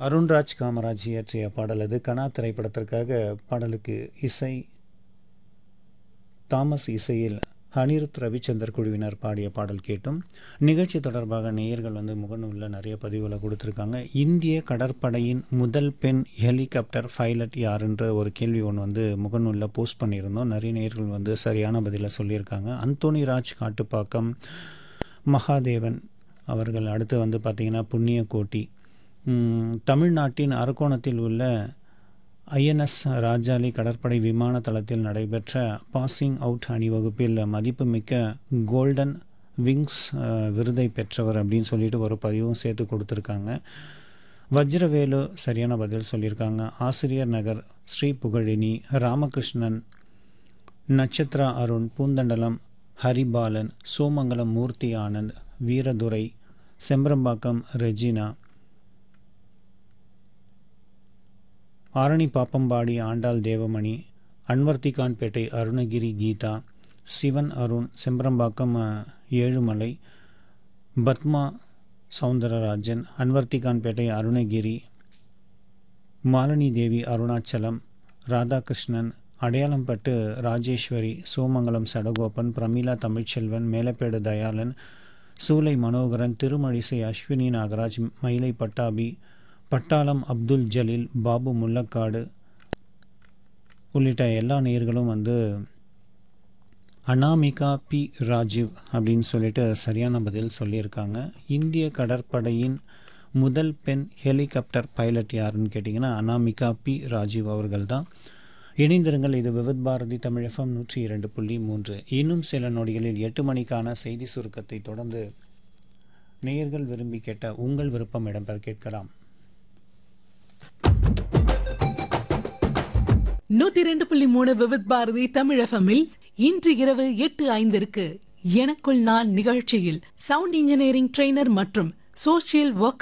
அருண்ராஜ் காமராஜ் இயற்றிய பாடல் அது கனா திரைப்படத்திற்காக பாடலுக்கு இசை தாமஸ் இசையில் அனிருத் ரவிச்சந்தர் குழுவினர் பாடிய பாடல் கேட்டும் நிகழ்ச்சி தொடர்பாக நேயர்கள் வந்து முகநூலில் நிறைய பதிவுகளை கொடுத்துருக்காங்க இந்திய கடற்படையின் முதல் பெண் ஹெலிகாப்டர் பைலட் யாருன்ற ஒரு கேள்வி ஒன்று வந்து முகநூலில் போஸ்ட் பண்ணியிருந்தோம் நிறைய நேயர்கள் வந்து சரியான பதிலை சொல்லியிருக்காங்க அந்தோனி ராஜ் காட்டுப்பாக்கம் மகாதேவன் அவர்கள் அடுத்து வந்து பார்த்திங்கன்னா புண்ணியகோட்டி ம், தமிழ்நாட்டின் அரக்கோணத்தில் உள்ள ஐஎன்எஸ் ராஜாலி கடற்படை விமான தளத்தில் நடைபெற்ற பாசிங் அவுட் அணிவகுப்பில் மதிப்புமிக்க கோல்டன் விங்ஸ் அஹ், விருதை பெற்றவர் அப்படின்னு சொல்லிட்டு ஒரு பதிவும் சேர்த்து கொடுத்துருக்காங்க வஜ்ரவேலு சரியான பதில் சொல்லியிருக்காங்க ஆசிரியர் நகர் ஸ்ரீ புகழினி ராமகிருஷ்ணன் நட்சத்ரா அருண் பூந்தண்டலம் ஹரிபாலன் சோமங்கலம் மூர்த்தி ஆனந்த் வீரதுரை செம்பரம்பாக்கம் ரெஜினா ஆரணி பாப்பம்பாடி ஆண்டாள் தேவமணி அன்வர்த்திகான்பேட்டை அருணகிரி கீதா சிவன் அருண் செம்பரம்பாக்கம் அஹ், ஏழுமலை பத்மா சவுந்தரராஜன் அன்வர்த்திகான்பேட்டை அருணகிரி மாலினி தேவி அருணாச்சலம் ராதாகிருஷ்ணன் அடையாளம்பட்டு ராஜேஸ்வரி சோமங்கலம் சடகோபன் பிரமிளா தமிழ்ச்செல்வன் மேலப்பேடு தயாளன் சூலை மனோகரன் திருமழிசை அஸ்வினி நாகராஜ் மயிலை பட்டாபி பட்டாளம் அப்துல் ஜலீல் பாபு முல்லக்காடு உள்ளிட்ட எல்லா நேயர்களும் வந்து அனாமிகா பி ராஜீவ் அப்படின்னு சொல்லிட்டு சரியான பதில் சொல்லியிருக்காங்க இந்திய கடற்படையின் முதல் பெண் ஹெலிகாப்டர் பைலட் யாருன்னு கேட்டிங்கன்னா அனாமிகா பி ராஜீவ் அவர்கள் தான் இணைந்திருங்கள் இது விவித் பாரதி தமிழ் எஃப்எம் நூற்றி இரண்டு புள்ளி மூன்று இன்னும் சில நொடிகளில் எட்டு மணிக்கான செய்தி சுருக்கத்தை தொடர்ந்து நேயர்கள் விரும்பி கேட்ட உங்கள் விருப்பம் இடம்பெற கேட்கலாம் நூத்தி ரெண்டு புள்ளி மூணு விவித் பாரதி தமிழ் எஃப்எம்மில் இன்று இரவு எட்டு ஐந்திற்கு எனக்குள் நான் நிகழ்ச்சியில் சவுண்ட் இன்ஜினியரிங் ட்ரெய்னர் மற்றும் சோஷியல் ஒர்க்